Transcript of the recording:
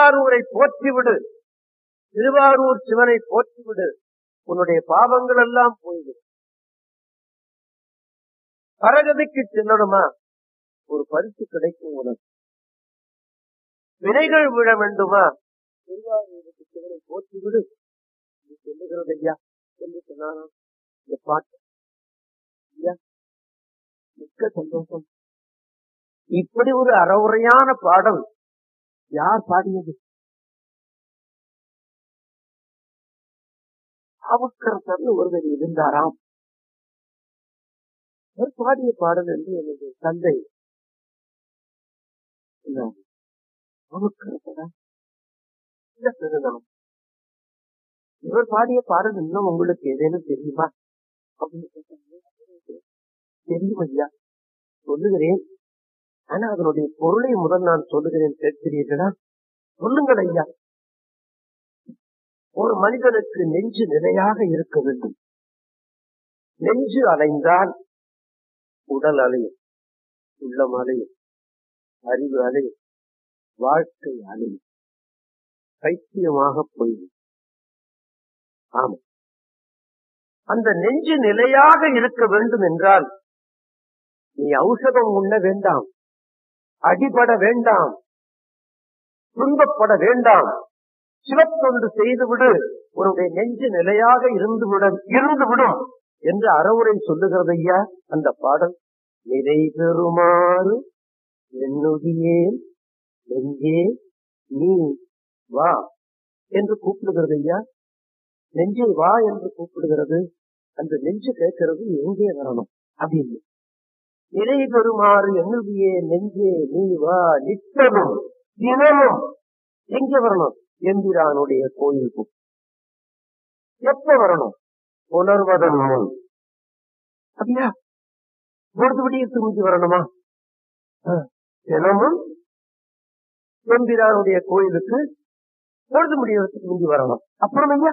திருவாரூரை போற்றிவிடு திருவாரூர் சிவனை போற்றிவிடு உன்னுடைய பாவங்கள் எல்லாம் போய்விடும் பரகதிக்கு செல்லணுமா ஒரு பரிசு கிடைக்கும் உனக்கு வினைகள் விழ வேண்டுமா திருவாரூருக்கு சிவனை போற்றிவிடு நீ சொல்லுகிறது ஐயா என்று சொன்னாரா இந்த பாட்டு ஐயா மிக்க சந்தோஷம் இப்படி ஒரு அறவுரையான பாடல் யார் பாடியது ஆவுக்கரசர்னு ஒருவர் இருந்தாராம் அவர் பாடிய பாடல் என்று எனது தந்தை சொன்னார். ஆவுக்கரசரா இந்த பெருதனம் இவர் பாடிய பாடல் இன்னும் உங்களுக்கு ஏதேனும் தெரியுமா அப்படின்னு கேட்டாங்க. தெரியும் ஐயா சொல்லுகிறேன் ஆனா அதனுடைய பொருளை முதல் நான் சொல்லுகிறேன் கேட்கிறீர்களா சொல்லுங்கள் ஐயா ஒரு மனிதனுக்கு நெஞ்சு நிலையாக இருக்க வேண்டும் நெஞ்சு அலைந்தால் உடல் அலையும் உள்ளம் அலையும் அறிவு அலையும் வாழ்க்கை அலையும் பைத்தியமாக போய்விடும் ஆமா அந்த நெஞ்சு நிலையாக இருக்க வேண்டும் என்றால் நீ ஔஷதம் உண்ண வேண்டாம் அடிபட வேண்டாம் துன்பப்பட வேண்டாம் சிவத்தொண்டு செய்துவிடு உன்னுடைய நெஞ்சு நிலையாக இருந்துவிட இருந்துவிடும் என்று அறவுரை சொல்லுகிறது ஐயா அந்த பாடல் நிறை பெறுமாறு என்னுடையேன் நெஞ்சே நீ வா என்று கூப்பிடுகிறது ஐயா நெஞ்சே வா என்று கூப்பிடுகிறது அந்த நெஞ்சு கேட்கிறது எங்கே வரணும் அப்படின்னு நிலை பெறுமாறு என்னுடைய நெஞ்சே நீ வா நித்தமும் தினமும் எங்க வரணும் எம்பிரானுடைய கோயிலுக்கு எப்ப வரணும் உணர்வதன் முன் அப்படியா பொழுது விடியத்து முந்தி வரணுமா ஆ, தினமும் எம்பிரானுடைய கோயிலுக்கு பொழுது முடியறதுக்கு முந்தி வரணும் அப்புறம் ஐயா